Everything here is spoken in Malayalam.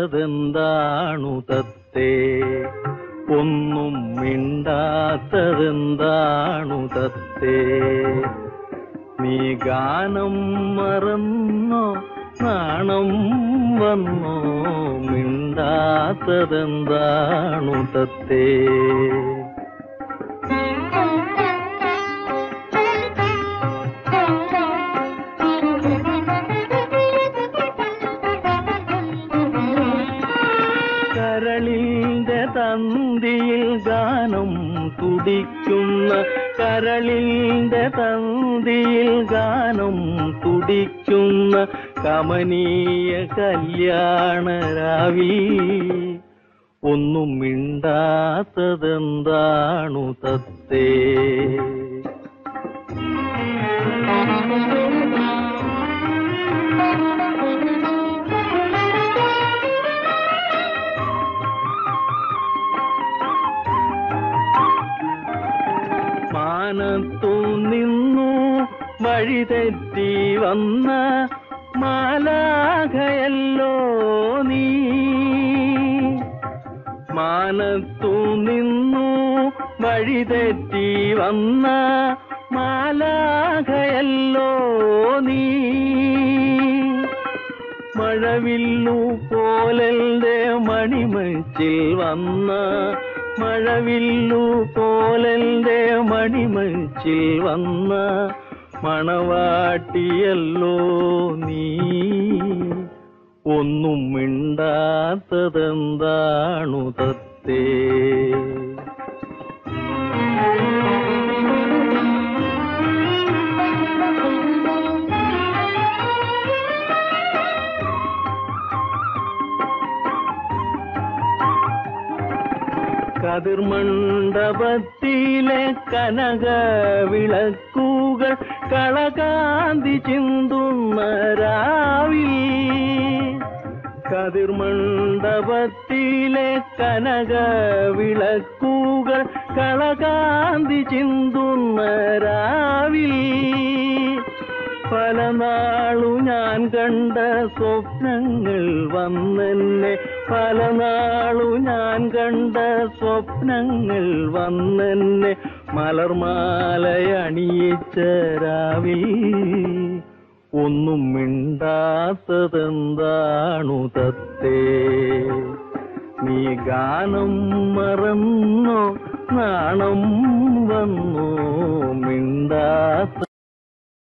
മിണ്ടാത്തതെന്താണു തത്തേ ഒന്നും മിണ്ടാത്തതെന്താണു തത്തേ നീ ഗാനം മറന്നോ നാണം വന്നോ മിണ്ടാത്തതെന്താണു തത്തേ കരളിന്റെ തന്തിയിൽ ഗാനം തുടിക്കുന്ന കരളിന്റെ തന്തിയിൽ ഗാനം തുടിക്കുന്ന കമനീയ കല്യാണരാവി ഒന്നും മിണ്ടാത്തതെന്താണു തത്തേ മാനത്തു നിന്നു വഴിതെറ്റി വന്ന മാലാഖയല്ലോ നീ മാനത്തു നിന്നു വഴിതെറ്റി വന്ന മാലാഖയല്ലോ നീ മഴവില്ലു പോലെന്റെ മണിമച്ചിൽ വന്ന മഴവില്ലു പോലെന്റെ മണിമച്ചിൽ വന്ന മണവാട്ടിയല്ലോ നീ ഒന്നും മിണ്ടാത്തതെന്താണു തത്തേ കതിർമണ്ഡപത്തിലെ കനക വിളക്കുകൾ കളകാന്തി ചിന്തുന്ന രാവിൽ കതിർമണ്ഡപത്തിലെ കനക വിളക്കുകൾ കളകാന്തി ചിന്തുന്ന രാവിൽ പല നാളു ഞാൻ കണ്ട സ്വപ്നങ്ങൾ വന്നെന്നെ പല നാളു ഞാൻ കണ്ട സ്വപ്നങ്ങൾ വന്നെന്നെ മലർമാലയണിയിച്ച രാവിൽ ഒന്നും മിണ്ടാത്തതെന്താണു തത്തേ നീ ഗാനം മറന്നോ നാണം വന്നോ മിണ്ടാ